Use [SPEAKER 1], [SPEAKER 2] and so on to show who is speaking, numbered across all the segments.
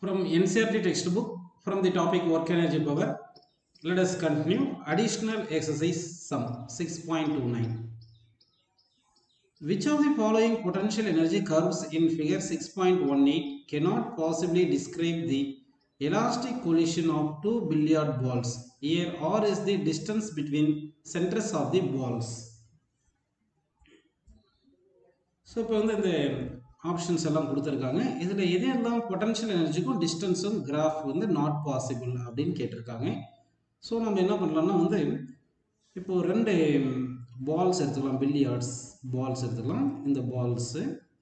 [SPEAKER 1] From NCRT textbook, from the topic work energy power, let us continue additional exercise sum 6.29. Which of the following potential energy curves in figure 6.18 cannot possibly describe the elastic collision of two billiard balls? Here R is the distance between centers of the balls. So இப்போ வந்து இந்த options எல்லாம் கொடுத்துருக்காங்க இதில் எது எல்லாம் potential எனர்ஜிக்கும் டிஸ்டன்ஸும் கிராஃப் வந்து நாட் பாசிபிள் அப்படின்னு கேட்டிருக்காங்க ஸோ நம்ம என்ன பண்ணலாம்னா வந்து இப்போ ரெண்டு பால்ஸ் எடுத்துக்கலாம் பில்லியார்ட்ஸ் பால்ஸ் எடுத்துக்கலாம் இந்த பால்ஸு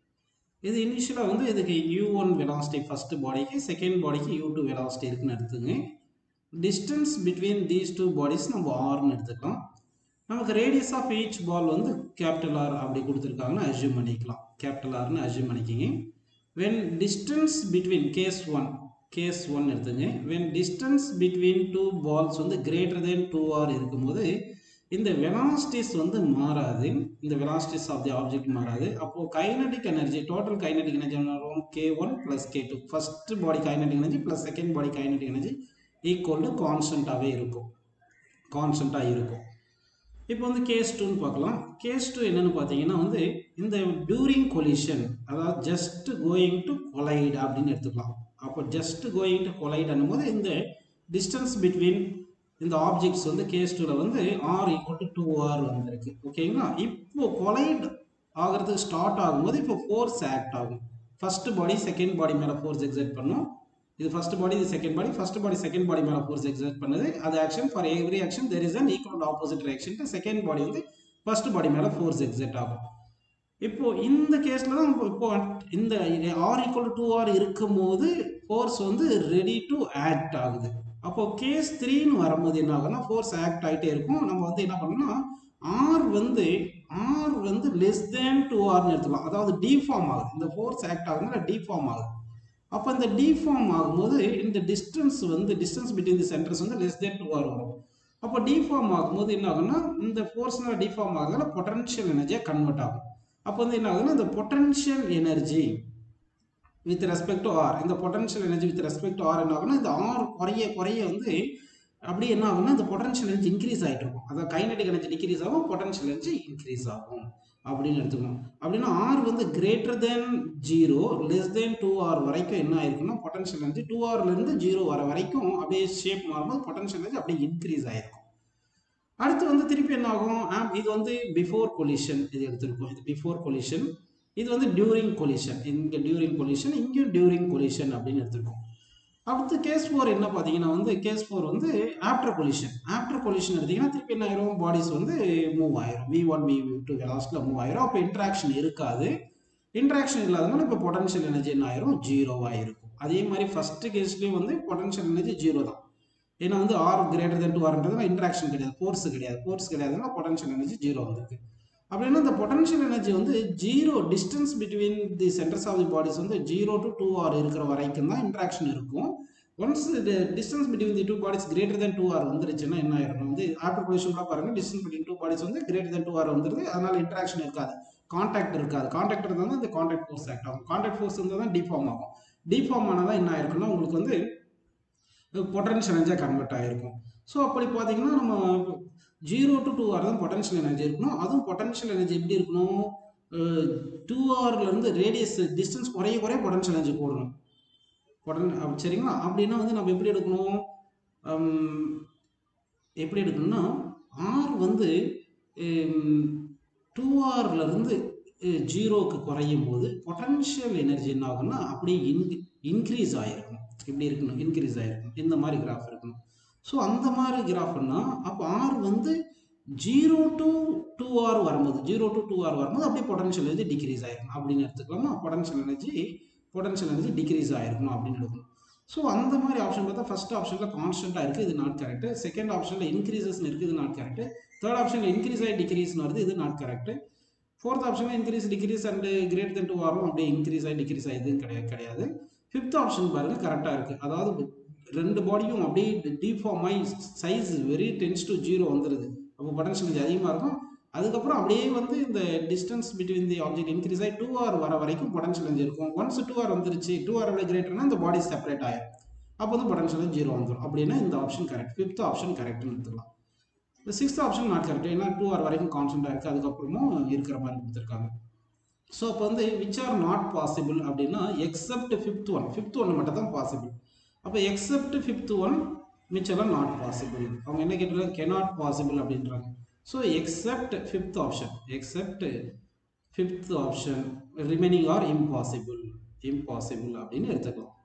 [SPEAKER 1] இது இனிஷியலாக வந்து இதுக்கு யூ ஒன் வெலாசிட்டி ஃபஸ்ட்டு பாடிக்கு செகண்ட் பாடிக்கு யூ டூ வெலாசிட்டி இருக்குன்னு எடுத்துங்க distance between these two bodies நம்ம ஆர்னு எடுத்துக்கலாம் நமக்கு ரேடியஸ் ஆஃப் ஈச் பால் வந்து கேபிட்டல் ஆர் அப்படி கொடுத்துருக்காங்கன்னு அசியூம் பண்ணிக்கலாம் கேபிட்டல் ஆர்னு அசியூம் பண்ணிக்கிங்க when distance between case one case one எடுத்துங்க when distance between two balls வந்து கிரேட்டர் தென் டூ ஆர் இருக்கும்போது இந்த வெலாசிட்டிஸ் வந்து மாறாது இந்த வெலாசிட்டிஸ் ஆஃப் தி ஆப்ஜெக்ட் மாறாது அப்போது kinetic energy total kinetic energy என்ன வரும் k one plus k two first body kinetic energy plus second body kinetic energy equal to கான்ஸ்டண்ட்டாகவே இருக்கும் கான்ஸ்டண்ட்டாக இருக்கும் இப்போ வந்து கேஸ் டூன்னு பார்க்கலாம் கேஸ் டூ என்னன்னு பார்த்தீங்கன்னா வந்து இந்த டியூரிங் கொலிஷன் அதாவது ஜஸ்ட் கோயிங் டு கொலைட் அப்படின்னு எடுத்துக்கலாம் அப்போ ஜஸ்ட் கோயிங் டு கொலைட் போது இந்த டிஸ்டன்ஸ் பிட்வீன் இந்த ஆப்ஜெக்ட்ஸ் வந்து கேஸ் டூவில் வந்து r equal to two r வந்திருக்கு ஓகேங்களா இப்போ கொலைட் ஆகிறதுக்கு ஸ்டார்ட் ஆகும்போது இப்போ ஃபோர்ஸ் ஆக்ட் ஆகும் ஃபர்ஸ்ட் பாடி செகண்ட் பாடி மேலே ஃபோர்ஸ் எக்ஸைட் பண்ணும் இது ஃபர்ஸ்ட் பாடி இது second body first body second body மேலே ஃபோர்ஸ் எக்ஸைட் பண்ணுது அது action for every action there is an equal opposite reaction second body வந்து ஃபர்ஸ்ட் பாடி மேலே ஃபோர்ஸ் எக்ஸைட் ஆகும் இப்போ இந்த கேஸில் தான் இப்போ இந்த ஆர் ஈக்குவல் டு ஆர் இருக்கும்போது ஃபோர்ஸ் வந்து ரெடி டு ஆக்ட் ஆகுது அப்போ கேஸ் த்ரீன்னு வரும்போது என்ன ஆகுதுன்னா ஃபோர்ஸ் ஆக்ட் ஆகிட்டே இருக்கும் நம்ம வந்து என்ன பண்ணோம்னா ஆர் வந்து ஆர் வந்து லெஸ் தேன் டூ ஆர்னு எடுத்துக்கலாம் அதாவது டிஃபார்ம் ஆகுது இந்த ஃபோர்ஸ் ஆக்ட் ஆகுதுனால டிஃபார்ம் ஆகுது அப்போ இந்த டிஃபார்ம் ஆகும்போது இந்த டிஸ்டன்ஸ் வந்து டிஸ்டன்ஸ் பிட்வீன் தி சென்டர்ஸ் வந்து லெஸ் தேன் டூ ஆர் வரும் அப்போ டிஃபார்ம் ஆகும்போது என்ன ஆகும்னா இந்த ஃபோர்ஸ்னால டிஃபார்ம் ஆகுதுனால பொட்டன்ஷியல் எனர்ஜியாக கன்வெர்ட் ஆகும் அப்போ வந்து என்ன ஆகுதுன்னா இந்த potential energy with respect to r இந்த potential energy with respect to r என்ன ஆகும்னா இந்த ஆர் குறைய குறைய வந்து அப்படி என்ன ஆகும்னா இந்த பொட்டன்ஷியல் எனர்ஜி இன்க்ரீஸ் ஆகிட்டு இருக்கும் அதாவது கைனடிக் எனர்ஜி டிக்ரீஸ் ஆகும் பொட்டன்ஷியல் எனர்ஜி இன்க்ரீஸ் ஆகும் அப்படின்னு எடுத்துக்கணும் அப்படின்னா ஆர் வந்து greater than zero less than two r வரைக்கும் என்ன ஆயிருக்குன்னா பொட்டன்ஷியல் எனர்ஜி டூ ஆர்லேருந்து ஜீரோ வர வரைக்கும் அப்படியே ஷேப் மாறும்போது பொட்டன்ஷியல் எனர்ஜி அப்படியே இன்க்ரீஸ் ஆயிருக்கும் அடுத்து வந்து திருப்பி என்ன ஆகும் இது வந்து பிஃபோர் கொலிஷன் இது எடுத்திருக்கோம் இது பிஃபோர் கொலிஷன் இது வந்து டியூரிங் கொலிஷன் இங்கே டியூரிங் கொலிஷன் இங்கேயும் டியூரிங் கொலிஷன் அப்படின்னு எடுத்திருக்கோம் அடுத்து கேஸ் ஃபோர் என்ன பார்த்தீங்கன்னா வந்து கேஸ் ஃபோர் வந்து ஆஃப்டர் கொலிஷன் ஆஃப்டர் கொலிஷன் எடுத்தீங்கன்னா திருப்பி என்ன ஆயிரும் பாடிஸ் வந்து மூவ் ஆயிரும் வி ஒன் வி டூ லாஸ்ட்டில் மூவ் ஆயிரும் அப்போ இன்ட்ராக்ஷன் இருக்காது இன்ட்ராக்ஷன் இல்லாதனால இப்போ பொட்டன்ஷியல் எனர்ஜி என்ன ஆயிரும் ஜீரோவாக இருக்கும் அதே மாதிரி ஃபர்ஸ்ட் கேஸ்லேயும் வந்து பொட்டன்ஷியல் எனர்ஜி ஜீரோ தான் ஏன்னா வந்து ஆர் கிரேட்டர் தென் டூ ஆர்ன்றதுனா இன்ட்ராக்ஷன் கிடையாது ஃபோர்ஸ் கிடையாது ஃபோர்ஸ் கிடையாதுன்னா பொட்டன்ஷியல் எனர்ஜி ஜீரோ வந்திருக்கு அப்படின்னா இந்த பொட்டன்ஷியல் எனர்ஜி வந்து zero distance between the centres of the bodies வந்து ஜீரோ டு டூ ஆர் இருக்கிற வரைக்கும் தான் இன்ட்ராக்ஷன் இருக்கும் once distance between the two bodies greater than two r வந்துருச்சுன்னா என்ன ஆயிரும் வந்து ஆஃப்டர் பொசிஷன்லாம் பாருங்க டிஸ்டன்ஸ் பிட்வீன் டூ பாடிஸ் வந்து கிரேட்டர் தென் டூ ஆர் வந்துருது அதனால இன்ட்ராக்ஷன் இருக்காது கான்டாக்ட் இருக்காது கான்டாக்ட் இருந்தால் தான் இந்த கான்டாக்ட் ஃபோர்ஸ் ஆக்ட் ஆகும் கான்டாக்ட் ஃபோர்ஸ் இருந்தால் தான் டிஃபார்ம் ஆகும் டிஃபார்ம் ஆனால் தான் என்ன ஆயிருக்குன்னா உங்களுக்கு வந்து பொட்டன்ஷியல் எனர்ஜியாக கன்வெர்ட் ஆகிருக்கும் ஸோ அப்படி பார்த்தீங்கன்னா நம்ம ஜீரோ டு டூ ஆர் தான் பொட்டன்ஷியல் எனர்ஜி இருக்கணும் அதுவும் பொட்டன்ஷியல் எனர்ஜி எப்படி இருக்கணும் டூ ஆர்லேருந்து ரேடியஸ் டிஸ்டன்ஸ் குறைய குறைய பொட்டன்ஷியல் எனர்ஜி போடணும் பொட்டன் சரிங்களா அப்படின்னா வந்து நம்ம எப்படி எடுக்கணும் எப்படி எடுக்கணும்னா ஆர் வந்து டூ ஆர்லேருந்து ஜீரோக்கு குறையும் போது பொட்டன்ஷியல் எனர்ஜி என்ன ஆகும்னா அப்படியே இன் இன்க்ரீஸ் ஆகிருக்கும் இப்படி இருக்கணும் இன்க்ரீஸ் ஆகிருக்கும் இந்த மாதிரி கிராஃப் இருக்கணும் ஸோ அந்த மாதிரி கிராஃப்னா அப்போ ஆர் வந்து ஜீரோ டு டூ ஆர் வரும்போது ஜீரோ டு டூ ஆர் வரும்போது அப்படியே பொட்டன்ஷியல் எனர்ஜி டிக்ரீஸ் ஆகிருக்கும் அப்படின்னு எடுத்துக்கலாமா potential energy potential energy decrease ஆகிருக்கணும் அப்படின்னு எடுக்கணும் ஸோ அந்த மாதிரி ஆப்ஷன் பார்த்தா ஃபர்ஸ்ட் ஆப்ஷனில் கான்ஸ்டண்ட்டாக இருக்குது இது நாட் கரெக்ட் செகண்ட் ஆப்ஷனில் இன்க்ரீசஸ்னு இருக்குது இது நாட் கரெக்ட் தேர்ட் ஆப்ஷனில் இன்க்ரீஸ் ஆகி டிக்ரீஸ்னு வருது இது நாட் கரெக்ட் ஃபோர்த் ஆப்ஷனில் increase decrease and great than two வரும் அப்படியே இன்க்ரீஸ் ஆகி டிக்ரீஸ் ஆகி இதுவும் கிடையாது கிடையாது ஃபிஃப்த் ஆப்ஷன் பாருங்க கரெக்டாக இருக்குது அதாவது ரெண்டு பாடியும் அப்படியே டிஃபார்ம் ஆகி size very tends to zero வந்துடுது அப்போ பொட்டன்ஷியல் எனர்ஜி அதிகமாக இருக்கும் அதுக்கப்புறம் அப்படியே வந்து இந்த distance between the object increase ஆகி டூ ஆர் வர வரைக்கும் பொட்டன்ஷியல் எனர்ஜி இருக்கும் ஒன்ஸ் டூ ஆர் வந்துருச்சு டூ ஆர் விட கிரேட்டர்னா இந்த பாடி செப்பரேட் ஆயிரும் அப்போ வந்து பொட்டன்ஷியல் ஜீரோ வந்துடும் அப்படின்னா இந்த ஆப்ஷன் கரெக்ட் ஃபிஃப்த் ஆப்ஷன் கரெக்ட்னு எடுத்துக்கலாம் இந்த சிக்ஸ்த் ஆப்ஷன் நாட் கரெக்ட் ஏன்னா டூ ஆர் வரைக்கும் கான்ஸ்டன்டாக இருக்குது அதுக்கப்புறமும் இருக்கிற மாதிரி கொடுத்துருக்காங்க ஸோ அப்போ வந்து விச் ஆர் நாட் பாசிபிள் அப்படின்னா except fifth one fifth one மட்டும் தான் பாசிபிள் அப்போ எக்ஸப்ட் ஃபிஃப்த் ஒன் மிச்செல்லாம் நாட் பாசிபிள் அவங்க என்ன கேட்டுருக்காங்க கெனாட் பாசிபிள் அப்படின்றாங்க so except fifth option except fifth option remaining are impossible impossible அப்படின்னு எடுத்துக்கலாம்